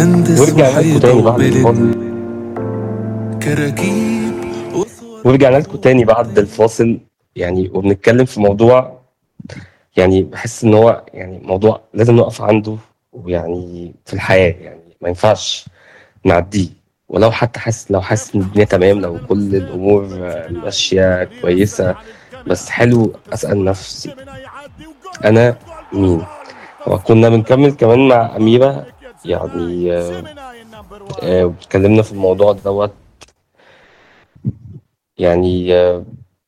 مهندس ورجعنا لكم تاني بعد وحيطول الفاصل كراكيب وصور ورجعنا لكم تاني بعد الفاصل يعني وبنتكلم في موضوع يعني بحس ان هو يعني موضوع لازم نقف عنده ويعني في الحياة يعني ما ينفعش نعديه ولو حتى حاسس لو حاسس ان الدنيا تمام لو كل الامور آه، ماشية كويسة بس حلو اسأل نفسي انا مين وكنا بنكمل كمان مع اميرة يعني آه، آه، اتكلمنا في الموضوع دوت يعني آه،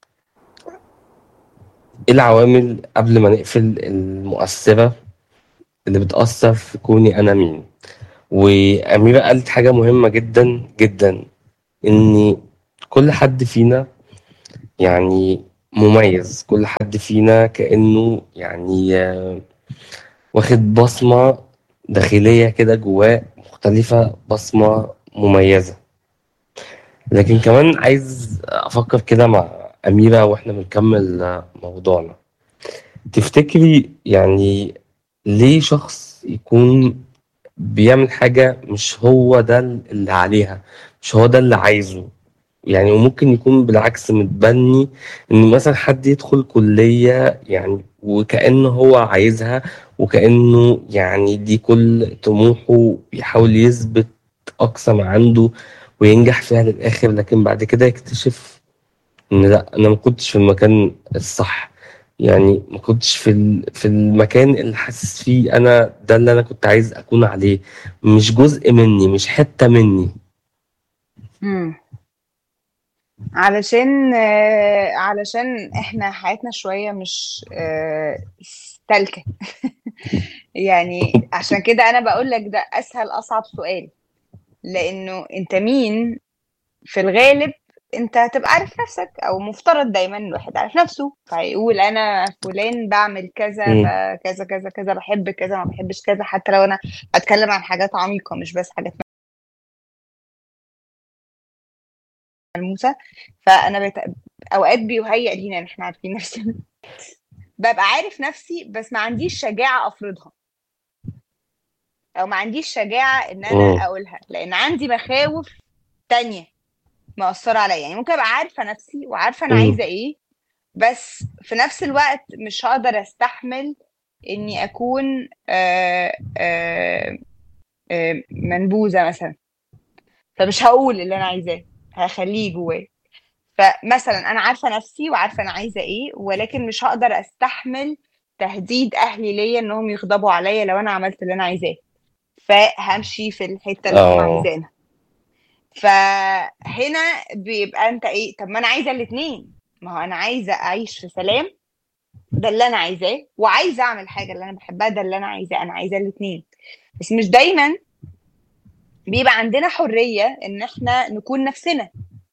ايه العوامل قبل ما نقفل المؤثرة اللي بتأثر في كوني أنا مين وأميرة قالت حاجة مهمة جدا جدا إن كل حد فينا يعني مميز كل حد فينا كأنه يعني آه، واخد بصمة داخلية كده جواه مختلفة بصمة مميزة لكن كمان عايز أفكر كده مع أميرة وإحنا بنكمل آه، موضوعنا تفتكري يعني ليه شخص يكون بيعمل حاجة مش هو ده اللي عليها مش هو ده اللي عايزه يعني وممكن يكون بالعكس متبني ان مثلا حد يدخل كلية يعني وكأنه هو عايزها وكأنه يعني دي كل طموحه يحاول يثبت أقصى ما عنده وينجح فيها للآخر لكن بعد كده يكتشف ان لا انا ما كنتش في المكان الصح يعني ما كنتش في ال- في المكان اللي حاسس فيه انا ده اللي انا كنت عايز اكون عليه مش جزء مني مش حتة مني مم. علشان آه، علشان احنا حياتنا شوية مش آه، سالكة يعني عشان كده انا بقول لك ده اسهل اصعب سؤال لانه انت مين في الغالب انت هتبقى عارف نفسك او مفترض دايما الواحد عارف نفسه فيقول انا فلان بعمل كذا مم. ب- كذا كذا كذا بحب كذا ما بحبش كذا حتى لو انا بتكلم عن حاجات عميقة مش بس حاجات ملموسة فانا بت... اوقات بيهيأ لينا ان احنا عارفين نفسنا ببقى عارف نفسي بس ما عنديش شجاعة افرضها او ما عنديش شجاعة ان مم. انا اقولها لان عندي مخاوف تانية مأثرة عليا يعني ممكن ابقى عارفة نفسي وعارفة انا مم. عايزة ايه بس في نفس الوقت مش هقدر استحمل اني اكون آه آه آه منبوذة مثلا فمش هقول اللي انا عايزاه هخليه جوايا فمثلا انا عارفه نفسي وعارفه انا عايزه ايه ولكن مش هقدر استحمل تهديد اهلي ليا انهم يغضبوا عليا لو انا عملت اللي انا عايزاه فهمشي في الحته اللي هم اه عايزينها فهنا بيبقى انت ايه طب ما انا عايزه الاثنين ما هو انا عايزه اعيش في سلام ده اللي انا عايزاه وعايزه اعمل حاجه اللي انا بحبها ده اللي انا عايزاه انا عايزه الاثنين بس مش دايما بيبقى عندنا حريه ان احنا نكون نفسنا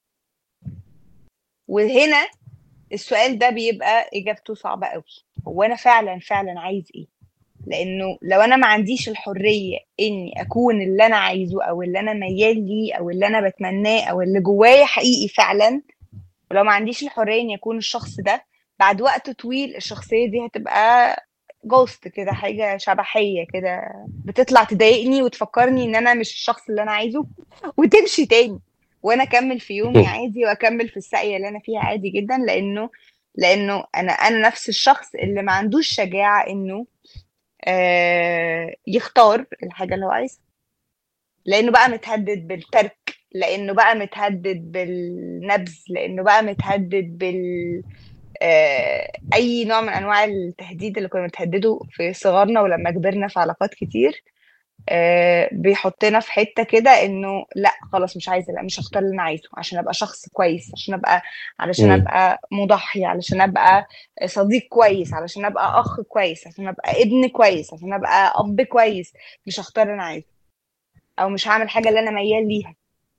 وهنا السؤال ده بيبقى اجابته صعبه قوي هو انا فعلا فعلا عايز ايه لانه لو انا ما عنديش الحريه اني اكون اللي انا عايزه او اللي انا ميال ليه او اللي انا بتمناه او اللي جوايا حقيقي فعلا ولو ما عنديش الحريه اني اكون الشخص ده بعد وقت طويل الشخصيه دي هتبقى جوست كده حاجه شبحيه كده بتطلع تضايقني وتفكرني ان انا مش الشخص اللي انا عايزه وتمشي تاني وانا اكمل في يومي عادي واكمل في الساقيه اللي انا فيها عادي جدا لانه لانه انا انا نفس الشخص اللي ما عندوش شجاعه انه آه يختار الحاجه اللي هو عايزها لانه بقى متهدد بالترك لانه بقى متهدد بالنبذ لانه بقى متهدد بال آه، اي نوع من انواع التهديد اللي كنا بنتهدده في صغرنا ولما كبرنا في علاقات كتير آه، بيحطنا في حته كده انه لا خلاص مش عايزه لا مش هختار اللي انا عايزه عشان ابقى شخص كويس عشان ابقى علشان مم. ابقى مضحي علشان ابقى صديق كويس علشان ابقى اخ كويس عشان ابقى ابن كويس عشان ابقى اب كويس مش هختار اللي انا عايزه او مش هعمل حاجه اللي انا ميال ليها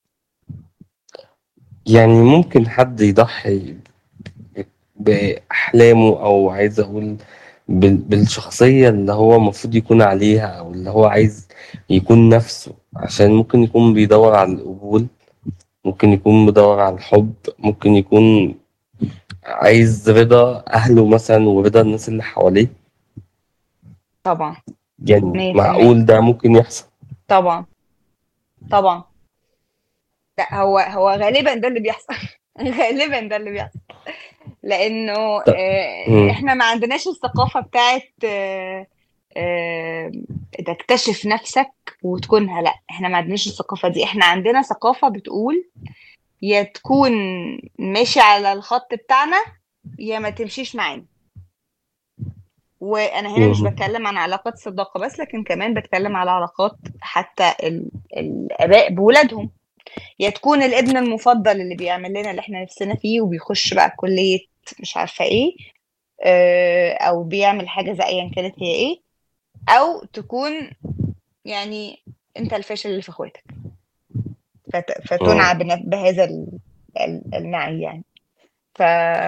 يعني ممكن حد يضحي بأحلامه أو عايز أقول بال- بالشخصية اللي هو المفروض يكون عليها أو اللي هو عايز يكون نفسه عشان ممكن يكون بيدور على القبول ممكن يكون بيدور على الحب ممكن يكون عايز رضا أهله مثلا ورضا الناس اللي حواليه طبعا يعني 100% معقول ده ممكن يحصل طبعا طبعًا. لأ هو هو غالبًا ده اللي بيحصل غالبًا ده اللي بيحصل لإنه ط آآ إمم. إحنا ما عندناش الثقافة بتاعة آآ تكتشف نَفْسك وتكونها لأ، إحنا ما عندناش الثقافة دي، إحنا عندنا ثقافة بتقول يا تكون ماشي على الخط بتاعنا، يا ما تمشيش معانا. وأنا هنا مش اهم. باتكلم عن علاقات صداقة بس، لكن كمان باتكلم على علاقات حتى ال الآباء بولادهم، يا تكون الابن المفضل اللي بيعمل لنا اللي إحنا نِفْسنا فيه وبيخش بقى كُلّية مش عارفة إيه، آآ أو بيعمل حاجة زي أيًا كانت هي إيه، أو تكون يعني أنت الفاشل اللي في إخواتك. فت فتُنعى آه. بن بهذا ال ال النعي يعني. ف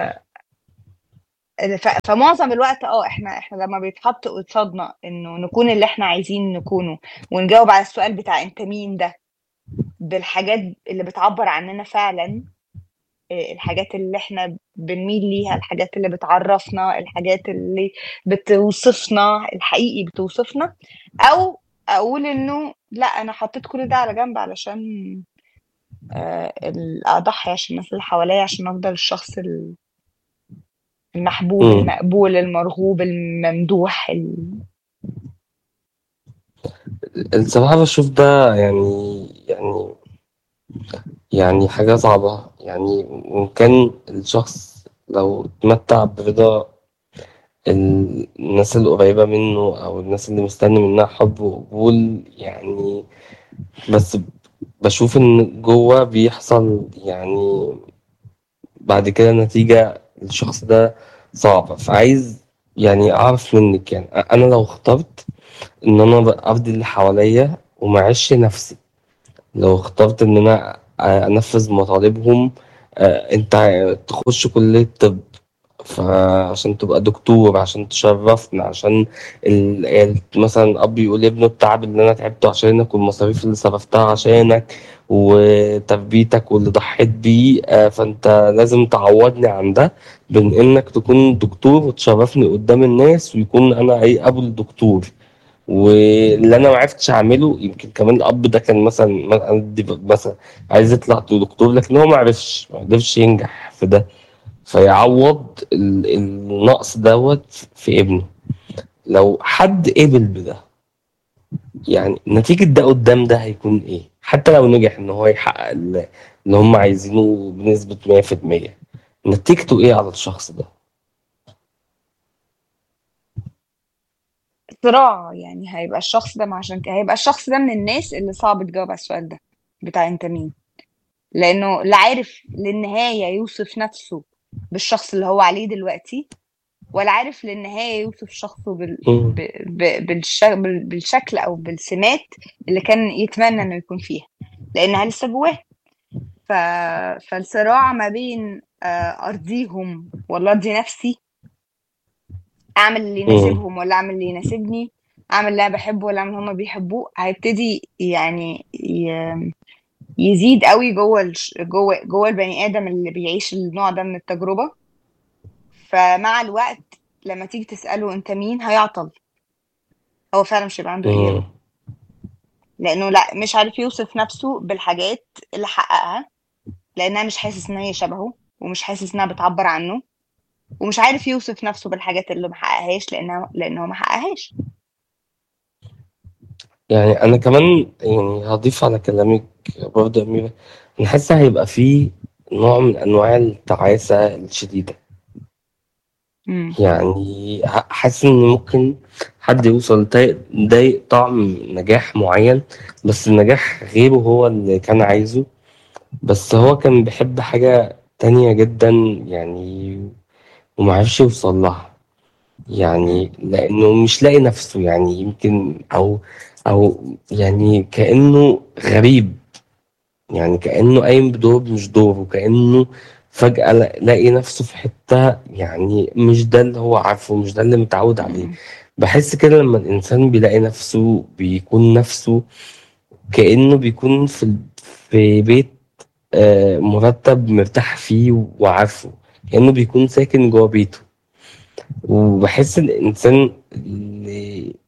ال ف فمعظم الوقت آه، إحنا إحنا لمّا بيتحط قصادنا إنه نكون اللي إحنا عايزين نكونه ونجاوب على السؤال بتاع أنت مين ده، بالحاجات اللي بتعبّر عننا فعلًا، آآ الحاجات اللي إحنا بنميل ليها، الحاجات اللي بتعرّفنا، الحاجات اللي بتوصفنا، الحقيقي بتوصفنا، أو أقول إنه لأ، أنا حطيت كل ده على جنب علشان آآ ال أضحّي عشان الناس اللي حواليّا عشان أفضل الشخص ال المحبوب، إمم. المقبول، المرغوب، الممدوح، ال ال الصراحة باشوف ده يعني يعني يعني حاجة صعبة، يعني وإن كان الشخص لو اتمتّع برضا ال الناس القريبة منّه أو الناس اللي مستني منها حُب وقبول، يعني بس باشوف إن جوّه بيحصل يعني بعد كده نتيجة الشخص ده صعبة، فعايز يعني أعرف منِّك يعني أ أنا لو اخترت إن أنا ب أرضي اللي حواليّا وما أعيشش نَفْسي، لو اخترت إن أنا أ أنفّذ مطالبهم آآ أنت تخُش كُلّية طِب، فعشان تبقى دكتور، عشان تشرّفنا، عشان ال ال مثلًا أب يقول لابنه التعب اللي أنا تعبته عشانك والمصاريف اللي صرفتها عشانك وتربيتك واللي ضحّيت بيه، آآ فأنت لازم تعوّضني عن ده بإن إنّك تكون دكتور وتشرّفني قُدّام الناس ويكون أنا إيه، أبو الدكتور. واللي أنا ما عرفتش أعمله يمكن كمان الأب ده كان مثلًا م أدّي ب مثلًا عايز يطلع دكتور لكن هو ما عرفش، ما قدرش ينجح في ده، فيعوّض ال النقص دوّة ف في ابنه. لو حد قِبل بده، يعني نتيجة ده قُدّام ده هيكون إيه؟ حتى لو نجح إن هو يحقق ال اللي هم عايزينه بنسبة 100% نتيجته إيه على الشخص ده؟ صراع، يعني هيبقى الشخص ده ما عشان ك هيبقى الشخص ده من الناس اللي صعب تجاوب على السؤال ده، بتاع أنت مين، لإنه لا عارف للنهاية يوصف نَفْسه بالشخص اللي هو عليه دلوقتي، ولا عارف للنهاية يوصف شخصه بال إمم. ب ب بالش بال بالشكل أو بالسمات اللي كان يتمنى إنه يكون فيها، لإنها لسه جواه. ف فالصراع ما بين آآ أرضيهم والّا أرضي نَفْسي أعمل اللي إمم. يناسبهم والّا أعمل اللي يناسبني، أعمل اللي أنا باحبه والّا أعمل اللي هم بيحبوه، هيبتدي يعني ي يزيد أوي جوّه الش جوّه جوّه البني آدم اللي بيعيش النوع ده من التجربة. فمع الوقت لمّا تيجي تسأله أنت مين، هيعطل. هو فعلًا مش هيبقى عنده إجابة. إمم. لإنه لأ، مش عارف يوصف نَفْسه بالحاجات اللي حققها، لإنها مش حاسس إن هي شبهه، ومش حاسس إنها بتعبّر عنه، ومش عارف يوصف نَفْسه بالحاجات اللي ما حققهاش لإنها لإن هو ما حققهاش. يعني أنا كمان يعني هاضيف على كلامِك برضه يا أميرة، أنا حاسس هيبقى في نوع من أنواع التعاسة الشديدة. إمم. يعني ح حاسس إن ممكن حد يوصل ضايق ضايق طعم نجاح معيّن، بس النجاح غيره هو اللي كان عايزه، بس هو كان بيحب حاجة تانية جدًا يعني وما عرفش يوصل لها. يعني إمم. لإنه مش لاقي نَفْسه، يعني يمكن أو أو يعني كإنه غريب. يعني كإنه قايم بدور مش دوره، كإنه فجأة لا لاقي نَفْسه في حتّة يعني مش ده اللي هو عارفه، مش ده اللي متعوّد عليه. إمم. باحس كده لمّا الإنسان بيلاقي نَفْسه، بيكون نَفْسه كإنه بيكون في ال في بيت آآ مُرتّب مرتاح فيه وعارفه، كإنه بيكون ساكن جوّه بيته. وباحس الإنسان اللي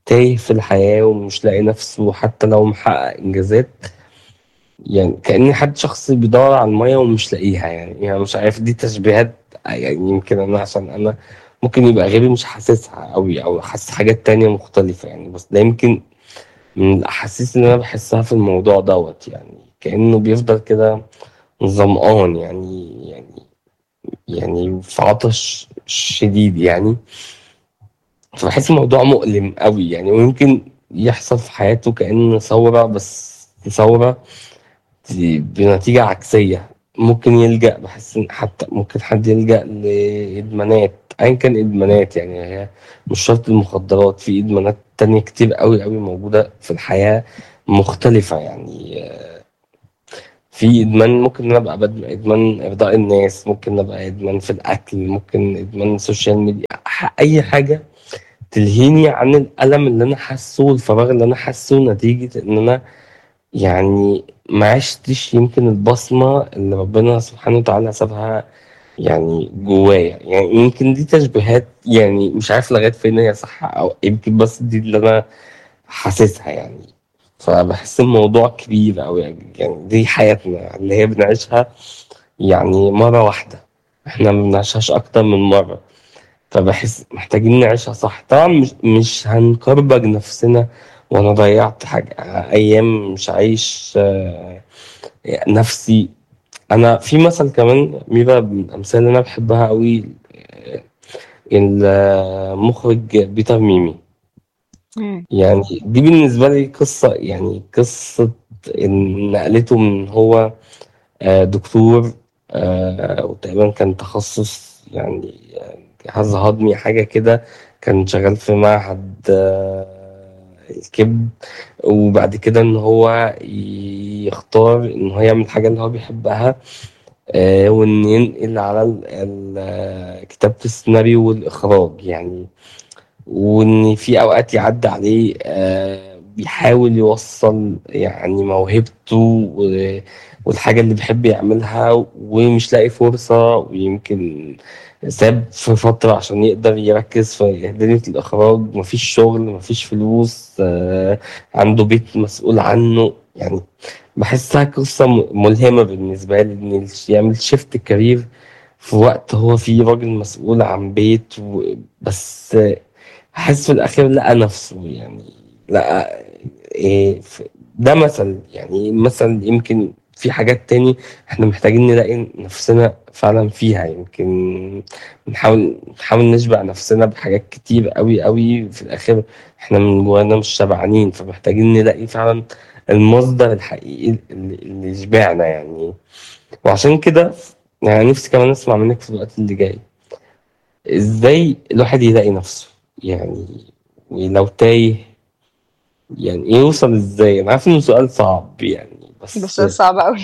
تايه في الحياة ومش لاقي نفسه حتى لو محقق إنجازات يعني كأن حد شخص بيدور على المية ومش لاقيها يعني يعني مش عارف دي تشبيهات يعني يمكن أنا عشان أنا ممكن يبقى غيري مش حاسسها أوي أو حاسس حاجات تانية مختلفة يعني بس ده يمكن من الأحاسيس اللي أنا بحسها في الموضوع دوت يعني كأنه بيفضل كده ظمآن يعني يعني يعني في عطش شديد يعني فبحس الموضوع مؤلم قوي يعني ويمكن يحصل في حياته كأن ثورة بس ثورة بنتيجة عكسية ممكن يلجأ بحس إن حتى ممكن حد يلجأ لإدمانات أيا كان إدمانات يعني هي مش شرط المخدرات في إدمانات تانية كتير قوي قوي موجودة في الحياة مختلفة يعني آه، في إدمان ممكن أنا أبقى بدم- إدمان إرضاء الناس ممكن أبقى إدمان في الأكل ممكن إدمان سوشيال ميديا ح- أي حاجة تلهيني عن الألم اللي أنا حاسه والفراغ اللي أنا حاسه نتيجة إن أنا يعني ما عشتش يمكن البصمة اللي ربنا سبحانه وتعالى سابها يعني جوايا يعني يمكن دي تشبيهات يعني مش عارف لغاية فين هي صح أو يمكن بس دي اللي أنا حاسسها يعني فبحس الموضوع كبير أوي يعني, يعني دي حياتنا اللي هي بنعيشها يعني مرة واحدة احنا ما بنعيشهاش أكتر من مرة فبحس محتاجين نعيشها صح طبعا مش مش هنكربج نفسنا وانا ضيعت حاجة ايام مش عايش آه، نفسي انا في مثل كمان ميرا من الامثال اللي انا بحبها قوي آه، المخرج بيتر ميمي مم. يعني دي بالنسبة لي قصة يعني قصة إن نقلته من هو آه، دكتور آه، وتقريبا كان تخصص يعني آه، جهاز هضمي حاجة كده كان شغال في معهد آه، الكبد وبعد كده إن هو يختار إن هو يعمل الحاجة اللي هو بيحبها آه، وإن ينقل على ال- ال- آه، كتابة السيناريو والإخراج يعني وإن في أوقات يعدي عليه آه، بيحاول يوصل يعني موهبته و- والحاجة اللي بيحب يعملها ومش لاقي فرصة ويمكن ساب في فترة عشان يقدر يركز في دنيا الإخراج مفيش شغل مفيش فلوس آه، عنده بيت مسؤول عنه يعني بحسها قصة م- ملهمة بالنسبة لي إن الش- يعمل شيفت كارير في وقت هو فيه راجل مسؤول عن بيت و... بس حاسس في الأخير لقى نفسه يعني لقى إيه ف- ده مثل يعني مثل يمكن في حاجات تاني احنا محتاجين نلاقي نفسنا فعلا فيها يمكن نحاول نحاول نشبع نفسنا بحاجات كتير قوي قوي في الأخير احنا من جوانا مش شبعانين فمحتاجين نلاقي فعلا المصدر الحقيقي اللي اللي يشبعنا يعني وعشان كده يعني نفسي كمان اسمع منك في الوقت اللي جاي ازاي الواحد يلاقي نفسه يعني ولو تايه يعني يوصل ازاي انا عارف انه سؤال صعب يعني بس بس صعب قوي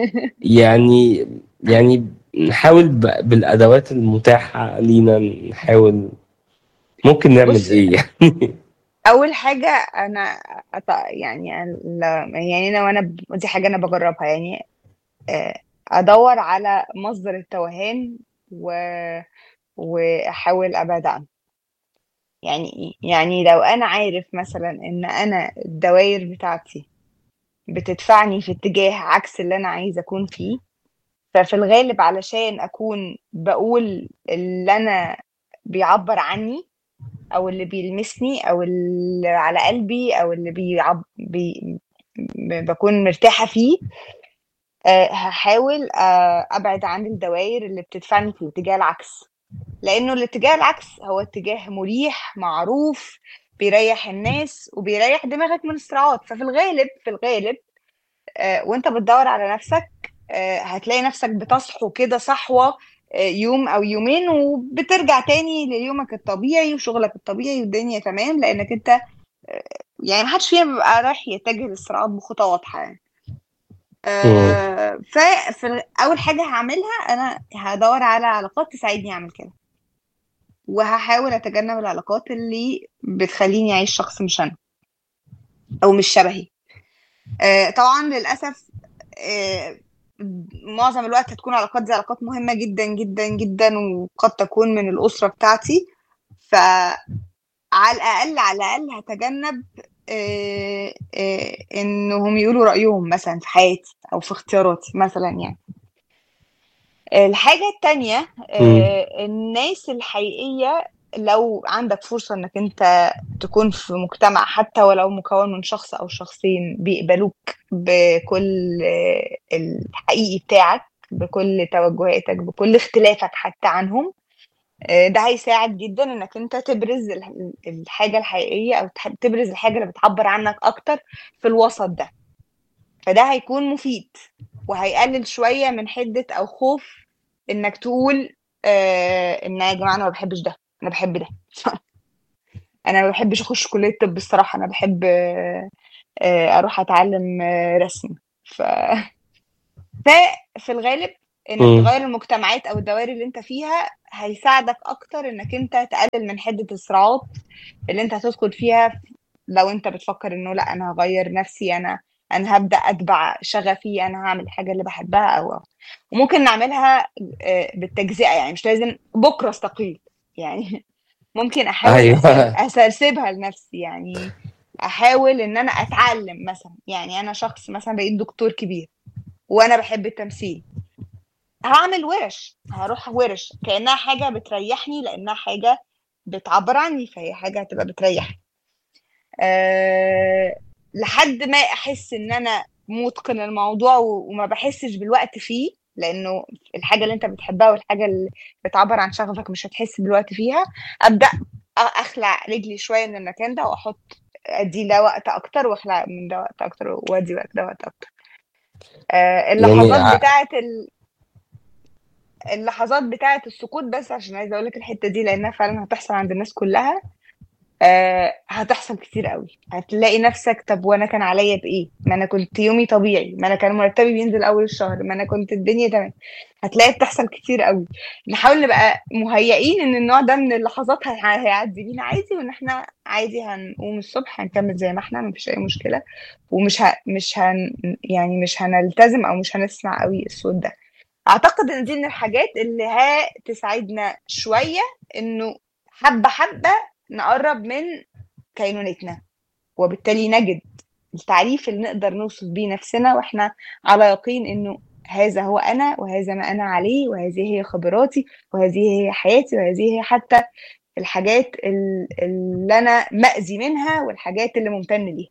يعني يعني نحاول ب- بالادوات المتاحة لينا نحاول ممكن نعمل بص ايه يعني اول حاجه انا أط... يعني أنا- لا- يعني انا وانا ب... دي حاجه انا بجربها يعني آه، ادور على مصدر التوهان و... واحاول ابعد عنه يعني ايه يعني لو انا عارف مثلا ان انا الدوائر بتاعتي بتدفعني في اتجاه عكس اللي انا عايزه اكون فيه ففي الغالب علشان اكون بقول اللي انا بيعبر عني او اللي بيلمسني او اللي على قلبي او اللي بيعب... بي... ب- بكون مرتاحة فيه آه، هحاول آه، ابعد عن الدوائر اللي بتدفعني في الاتجاه العكس لانه الاتجاه العكس هو اتجاه مريح معروف بيريح الناس وبيريح دماغك من الصراعات ففي الغالب في الغالب آه، وانت بتدور على نفسك آه، هتلاقي نفسك بتصحو كده صحوة آه، يوم او يومين وبترجع تاني ليومك الطبيعي وشغلك الطبيعي والدنيا تمام لانك انت آه، يعني محدش فينا بيبقى رايح يتجه للصراعات بخطى واضحة يعني مم. آه، ففي اول حاجة هعملها انا هدور على علاقات تساعدني اعمل كده وهحاول اتجنب العلاقات اللي بتخليني اعيش شخص مش انا او مش شبهي آه، طبعا للاسف آه، معظم الوقت هتكون علاقات دي علاقات مهمة جدا جدا جدا وقد تكون من الأسرة بتاعتي ف على الأقل على الأقل هتجنب آه، آه، إنهم يقولوا رأيهم مثلا في حياتي أو في اختياراتي مثلا يعني الحاجة التانية مم. آه، الناس الحقيقية لو عندك فرصة انك انت تكون في مجتمع حتى ولو مكون من شخص او شخصين بيقبلوك بكل آه، الحقيقي بتاعك بكل توجهاتك بكل اختلافك حتى عنهم آه، ده هيساعد جدا انك انت تبرز ال- الحاجة الحقيقية او تح- تبرز الحاجة اللي بتعبر عنك اكتر في الوسط ده فده هيكون مفيد وهيقلل شوية من حدة او خوف انك تقول آه ان يا جماعة انا ما بحبش ده انا بحب ده انا ما بحبش اخش كلية طب الصراحة انا بحب آه آه اروح اتعلم آه رسم ف ففي الغالب انك مم. تغير المجتمعات او الدوائر اللي انت فيها هيساعدك اكتر انك انت تقلل من حدة الصراعات اللي انت هتدخل فيها لو انت بتفكر انه لا انا هغير نفسي انا انا هبدا اتبع شغفي انا هعمل الحاجه اللي بحبها او أو. وممكن نعملها آه، بالتجزئه يعني مش لازم بكره استقيل يعني ممكن احاول ايوه أسر- اسرسبها لنفسي يعني احاول ان انا اتعلم مثلا يعني انا شخص مثلا بقيت دكتور كبير وانا بحب التمثيل هعمل ورش هروح ورش كانها حاجه بتريحني لانها حاجه بتعبر عني فهي حاجه هتبقى بتريحني أه لحد ما احس ان انا متقن الموضوع و- وما بحسش بالوقت فيه لانه الحاجه اللي انت بتحبها والحاجه اللي بتعبر عن شغفك مش هتحس بالوقت فيها ابدا أ- اخلع رجلي شويه من المكان ده واحط ادي ده وقت اكتر واخلع من ده وقت اكتر وادي وقت ده وقت اكتر أه يعني اللحظات ع- بتاعه ال... اللحظات بتاعه السكوت بس عشان عايزه اقول لك الحته دي لانها فعلا هتحصل عند الناس كلها آه هتحصل كتير قوي هتلاقي نفسك طب وانا كان عليا بايه ما انا كنت يومي طبيعي ما انا كان مرتبي بينزل اول الشهر ما انا كنت الدنيا تمام هتلاقي بتحصل كتير قوي نحاول نبقى مهيئين ان النوع ده من اللحظات هي- هيعدي بينا عادي وان احنا عادي هنقوم الصبح هنكمل زي ما احنا مفيش اي مشكله ومش ه... مش هن يعني مش هنلتزم او مش هنسمع قوي الصوت ده اعتقد ان دي من الحاجات اللي هتساعدنا شويه انه حبه حبه نقرب من كينونتنا وبالتالي نجد التعريف اللي نقدر نوصف بيه نفسنا واحنا على يقين انه هذا هو انا وهذا ما انا عليه وهذه هي خبراتي وهذه هي حياتي وهذه هي حتى الحاجات ال- اللي انا مأذي منها والحاجات اللي ممتن ليها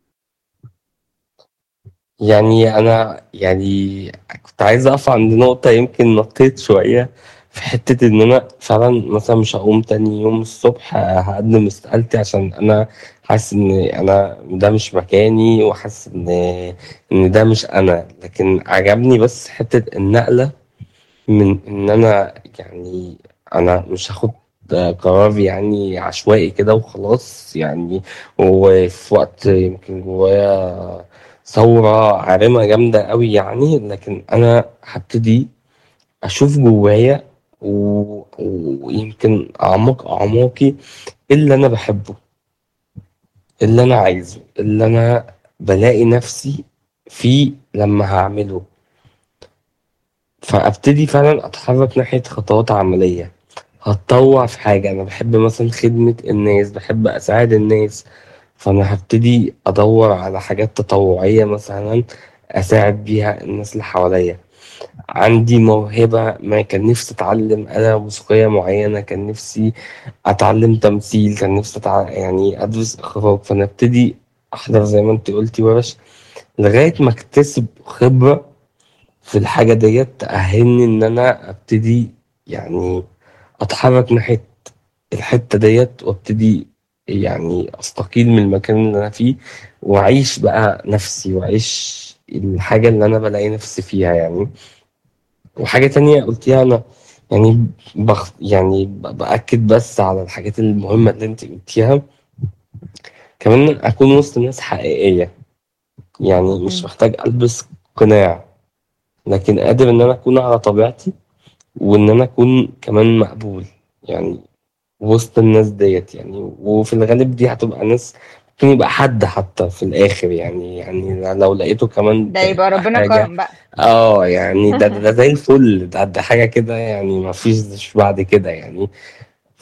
يعني انا يعني كنت عايز اقف عند نقطة يمكن نطيت شوية في حتة ان انا فعلا مثلا مش هقوم تاني يوم الصبح هقدم استقالتي عشان انا حاسس ان انا ده مش مكاني وحاسس ان ان ده مش انا لكن عجبني بس حتة النقلة من ان انا يعني انا مش هاخد قرار يعني عشوائي كده وخلاص يعني وفي وقت يمكن جوايا ثورة عارمة جامدة قوي يعني لكن انا هبتدي اشوف جوايا و... ويمكن اعمق اعماقي إيه اللي انا بحبه إيه اللي انا عايزه إيه اللي انا بلاقي نفسي فيه لما هعمله فابتدي فعلا اتحرك ناحية خطوات عملية هتطوع في حاجة أنا بحب مثلا خدمة الناس بحب أساعد الناس فأنا هبتدي أدور على حاجات تطوعية مثلا أساعد بيها الناس اللي حواليا عندي موهبة ما كان نفسي أتعلم آلة موسيقية معينة كان نفسي أتعلم تمثيل كان نفسي أتع... يعني أدرس إخراج فأنا أبتدي أحضر زي ما أنت قلتي ورش لغاية ما أكتسب خبرة في الحاجة ديت تأهلني إن أنا أبتدي يعني أتحرك ناحية الحتة ديت وابتدي يعني أستقيل من المكان اللي أنا فيه وأعيش بقى نفسي وأعيش الحاجة اللي أنا بلاقي نفسي فيها يعني وحاجة تانية قلتيها أنا يعني بخ يعني ب- بأكد بس على الحاجات المهمة اللي أنت قلتيها كمان أكون وسط ناس حقيقية يعني مش مم. محتاج ألبس قناع لكن قادر إن أنا أكون على طبيعتي وإن أنا أكون كمان مقبول يعني وسط الناس ديت يعني وفي الغالب دي هتبقى ناس ممكن يبقى حد حتى في الآخر يعني يعني لو لقيته كمان ده يبقى ده ربنا حاجة كرم بقى اه يعني ده ده, ده زي الفل ده, ده حاجة كده يعني ما فيش بعد كده يعني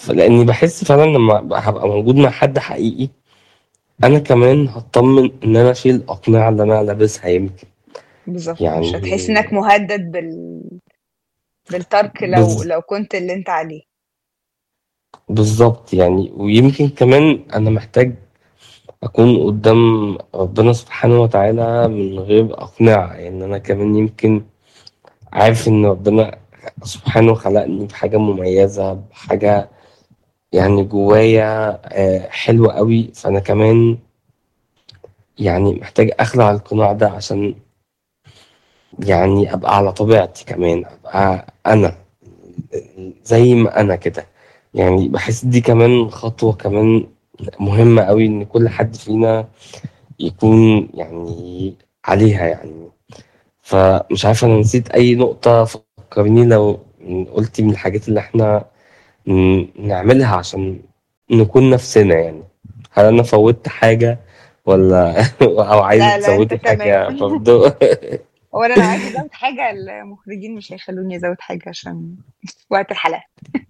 فلاني باحس فعلًا لمّا ب هابقى موجود مع حد حقيقي، أنا كمان هاتطمن إن أنا أشيل الأقنعة اللي أنا لابسها يمكن. بالضبط، مش يعني هتحس إنك مهدد بال بالترك لو بالض لو كنت اللي أنت عليه. بالضبط يعني، ويمكن كمان أنا محتاج أكون قدّام ربنا سبحانه وتعالى من غير أقنعة، يعني أنا كمان يمكن عارف إن ربنا سبحانه خلقني بحاجة مميزة، بحاجة يعني جوايا آآ حلوة أوي، فأنا كمان يعني محتاج أخلع القناع ده عشان يعني أبقى على طبيعتي كمان، أبقى أنا زي ما أنا كده، يعني باحس دي كمان خطوة كمان مهمة أوي إن كل حد فينا يكون يعني عليها يعني. فمش عارف أنا نسيت أي نقطة فكّريني لو قُلتِ من الحاجات اللي إحنا ن نعملها عشان نكون نفسنا يعني. هل أنا فوّتّ حاجة والّا أو عايزة لا، لا، أنت تزوّدي حاجة تمام. برضه؟ هو أنا لو عايزة أزوّد حاجة المخرجين مش هيخلّوني أزوّد حاجة عشان وقت الحلقة.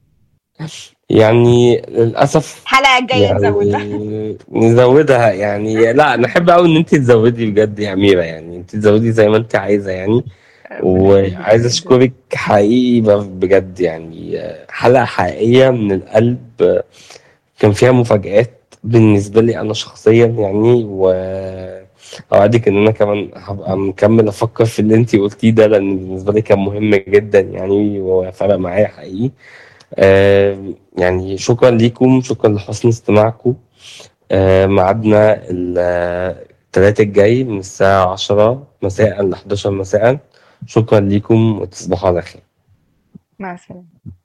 يعني للأسف الحلقة الجاية نزوّدها. يعني نزوّدها يعني لأ، أنا أحب أوي إن أنتِ تزوّدي بجد يا أميرة يعني، أنتِ تزوّدي زي ما أنتِ عايزة يعني، ربنا يخلّيك وعايز جدًا. أشكرِك حقيقي ب بجد يعني حلقة حقيقية من القلب، كان فيها مفاجآت بالنسبة لي أنا شخصيًا يعني، وأوعدِك إن أنا كمان هابقى مكمّل أفكّر في اللي أنتِ قُلتيه ده، لإن بالنسبة لي كان مهم جدًا يعني وفرق معايا حقيقي. آآ يعني شكرًا ليكم، شكرًا لحُسن استماعكم. آآ ميعادنا ال التلات الجاي من الساعة 10:00 مساءً ل11:00 مساءً. شكرًا ليكم وتصبحوا على خير. مع السلامة.